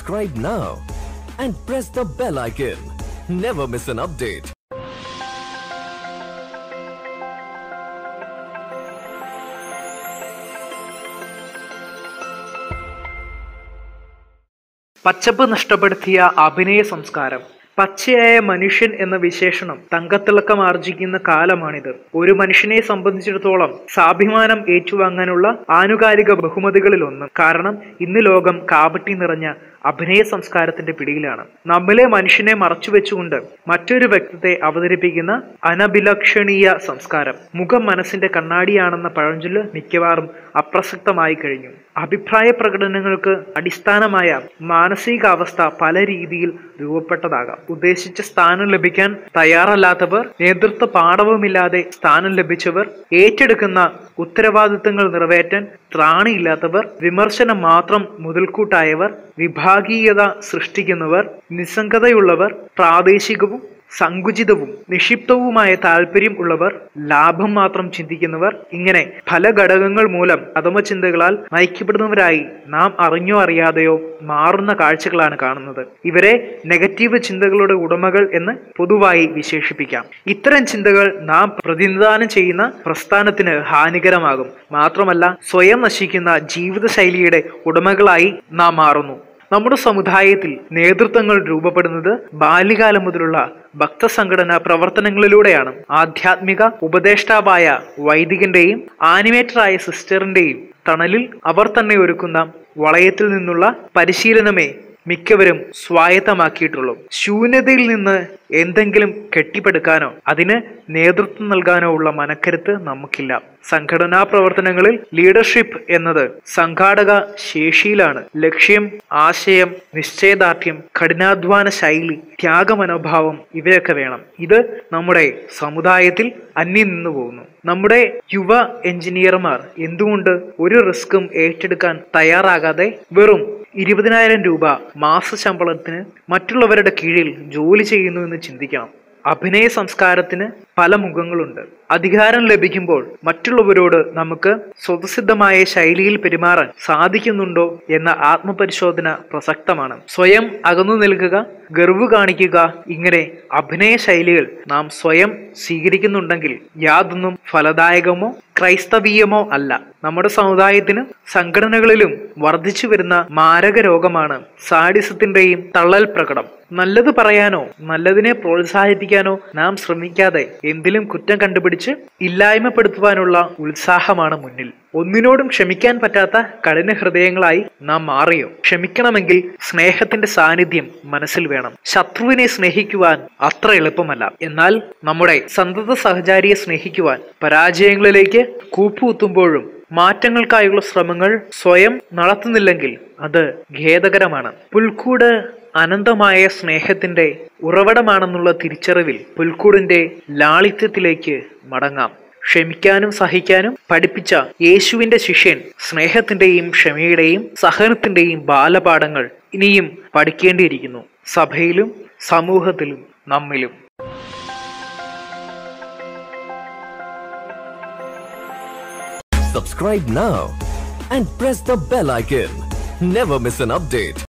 Subscribe now and press the bell icon. Never miss an update. പച്ചപ്പ് നഷ്ടപ്പെടുത്തിയ അഭിനയ സംസ്കാരം പച്ചയായ മനുഷ്യൻ എന്ന വിശേഷണം തങ്കത്തിളക്കം ആർജിക്കുന്ന കാലമാണിത് ഒരു മനുഷ്യനെ സംബന്ധിച്ചിടത്തോളം സ്വാഭിമാനം ഏറ്റുവാങ്ങാനുള്ള ആനുകാലിക ബഹുമതികളിലൊന്ന് കാരണം ഇന്ന് ലോകം കാപട്ടി നിറഞ്ഞ അഭിനയ സംസ്കാരത്തിന്റെ പിടിയിലാണ് നമ്മിലെ മനുഷ്യനെ മറച്ചുവെച്ചുകൊണ്ട് മറ്റൊരു വ്യക്തിത്തെ അവതരിപ്പിക്കുന്ന അനഭിലക്ഷണീയ സംസ്കാരം മുഖം മനസ്സിന്റെ കണ്ണാടിയാണെന്ന പഴഞ്ചൊല്ല് മിക്കവാറും അപ്രസക്തമായി കഴിഞ്ഞു അഭിപ്രായ പ്രകടനങ്ങൾക്ക് അടിസ്ഥാനമായ മാനസികാവസ്ഥ പല രീതിയിൽ രൂപപ്പെട്ടതാകാം ഉദ്ദേശിച്ച സ്ഥാനം ലഭിക്കാൻ തയ്യാറല്ലാത്തവർ നേതൃത്വ പാഠവുമില്ലാതെ സ്ഥാനം ലഭിച്ചവർ ഏറ്റെടുക്കുന്ന ഉത്തരവാദിത്തങ്ങൾ നിറവേറ്റാൻ ത്രാണിയില്ലാത്തവർ വിമർശനം മാത്രം മുതൽക്കൂട്ടായവർ വിഭാഗീയത സൃഷ്ടിക്കുന്നവർ നിസ്സംഗതയുള്ളവർ പ്രാദേശികവും സങ്കുചിതവും നിക്ഷിപ്തവുമായ താല്പര്യം ഉള്ളവർ ലാഭം മാത്രം ചിന്തിക്കുന്നവർ ഇങ്ങനെ പല ഘടകങ്ങൾ മൂലം അധമചിന്തകളാൽ നയിക്കപ്പെടുന്നവരായി നാം അറിഞ്ഞോ അറിയാതെയോ മാറുന്ന കാഴ്ചകളാണ് കാണുന്നത് ഇവരെ നെഗറ്റീവ് ചിന്തകളുടെ ഉടമകൾ എന്ന് പൊതുവായി വിശേഷിപ്പിക്കാം ഇത്തരം ചിന്തകൾ നാം പ്രതിനിധാനം ചെയ്യുന്ന പ്രസ്ഥാനത്തിന് ഹാനികരമാകും മാത്രമല്ല സ്വയം നശിക്കുന്ന ജീവിതശൈലിയുടെ ഉടമകളായി നാം മാറുന്നു നമ്മുടെ സമുദായത്തിൽ നേതൃത്വങ്ങൾ രൂപപ്പെടുന്നത് ബാല്യകാലം മുതലുള്ള ഭക്തസംഘടന പ്രവർത്തനങ്ങളിലൂടെയാണ് ആധ്യാത്മിക ഉപദേഷ്ടാവായ വൈദികന്റെയും ആനിമേറ്ററായ സിസ്റ്ററിന്റെയും തണലിൽ അവർ തന്നെ ഒരുക്കുന്ന വളയത്തിൽ നിന്നുള്ള പരിശീലനമേ മിക്കവരും സ്വായത്തമാക്കിയിട്ടുള്ളൂ ശൂന്യതയിൽ നിന്ന് എന്തെങ്കിലും കെട്ടിപ്പടുക്കാനോ അതിന് നേതൃത്വം നൽകാനോ ഉള്ള മനക്കരുത്ത് നമുക്കില്ല സംഘടനാ പ്രവർത്തനങ്ങളിൽ ലീഡർഷിപ്പ് എന്നത് സംഘാടക ശേഷിയിലാണ് ലക്ഷ്യം ആശയം നിശ്ചയദാർഢ്യം കഠിനാധ്വാന ശൈലി ത്യാഗമനോഭാവം ഇവയൊക്കെ വേണം ഇത് നമ്മുടെ സമുദായത്തിൽ അന്യം നിന്നു പോകുന്നു നമ്മുടെ യുവ എഞ്ചിനീയർമാർ എന്തുകൊണ്ട് ഒരു റിസ്ക്കും ഏറ്റെടുക്കാൻ തയ്യാറാകാതെ വെറും ഇരുപതിനായിരം രൂപ മാസ ശമ്പളത്തിന് മറ്റുള്ളവരുടെ കീഴിൽ ജോലി ചെയ്യുന്നു എന്ന് ചിന്തിക്കണം അഭിനയ സംസ്കാരത്തിന് പല മുഖങ്ങളുണ്ട് അധികാരം ലഭിക്കുമ്പോൾ മറ്റുള്ളവരോട് നമുക്ക് സ്വതസിദ്ധമായ ശൈലിയിൽ പെരുമാറാൻ സാധിക്കുന്നുണ്ടോ എന്ന ആത്മപരിശോധന പ്രസക്തമാണ് സ്വയം അകന്നു നിൽക്കുക ഗർവ് കാണിക്കുക ഇങ്ങനെ അഭിനയ ശൈലികൾ നാം സ്വയം സ്വീകരിക്കുന്നുണ്ടെങ്കിൽ യാതൊന്നും ഫലദായകമോ ക്രൈസ്തവീയമോ അല്ല നമ്മുടെ സമുദായത്തിന് സംഘടനകളിലും വർദ്ധിച്ചു വരുന്ന മാരക രോഗമാണ് സാഡിസത്തിന്റെയും തള്ളൽ പ്രകടം നല്ലത് പറയാനോ നല്ലതിനെ പ്രോത്സാഹിപ്പിക്കാനോ നാം ശ്രമിക്കാതെ എന്തിലും കുറ്റം കണ്ടുപിടിച്ച് ഇല്ലായ്മപ്പെടുത്തുവാനുള്ള ഉത്സാഹമാണ് മുന്നിൽ ഒന്നിനോടും ക്ഷമിക്കാൻ പറ്റാത്ത കഠിന ഹൃദയങ്ങളായി നാം മാറിയോ ക്ഷമിക്കണമെങ്കിൽ സ്നേഹത്തിന്റെ സാന്നിധ്യം മനസ്സിൽ വേണം ശത്രുവിനെ സ്നേഹിക്കുവാൻ അത്ര എളുപ്പമല്ല എന്നാൽ നമ്മുടെ സന്തത സഹചാരിയെ സ്നേഹിക്കുവാൻ പരാജയങ്ങളിലേക്ക് കൂപ്പുകുത്തുമ്പോഴും മാറ്റങ്ങൾക്കായുള്ള ശ്രമങ്ങൾ സ്വയം നടത്തുന്നില്ലെങ്കിൽ അത് ഖേദകരമാണ് പുൽക്കൂട് അനന്തമായ സ്നേഹത്തിന്റെ ഉറവിടമാണെന്നുള്ള തിരിച്ചറിവിൽ പുൽക്കൂടിന്റെ ലാളിത്യത്തിലേക്ക് മടങ്ങാം ക്ഷമിക്കാനും സഹിക്കാനും പഠിപ്പിച്ച യേശുവിന്റെ ശിഷ്യൻ സ്നേഹത്തിന്റെയും ക്ഷമയുടെയും സഹനത്തിന്റെയും ബാലപാഠങ്ങൾ ഇനിയും പഠിക്കേണ്ടിയിരിക്കുന്നു സഭയിലും സമൂഹത്തിലും നമ്മിലും Subscribe now and press the bell icon. Never miss an update.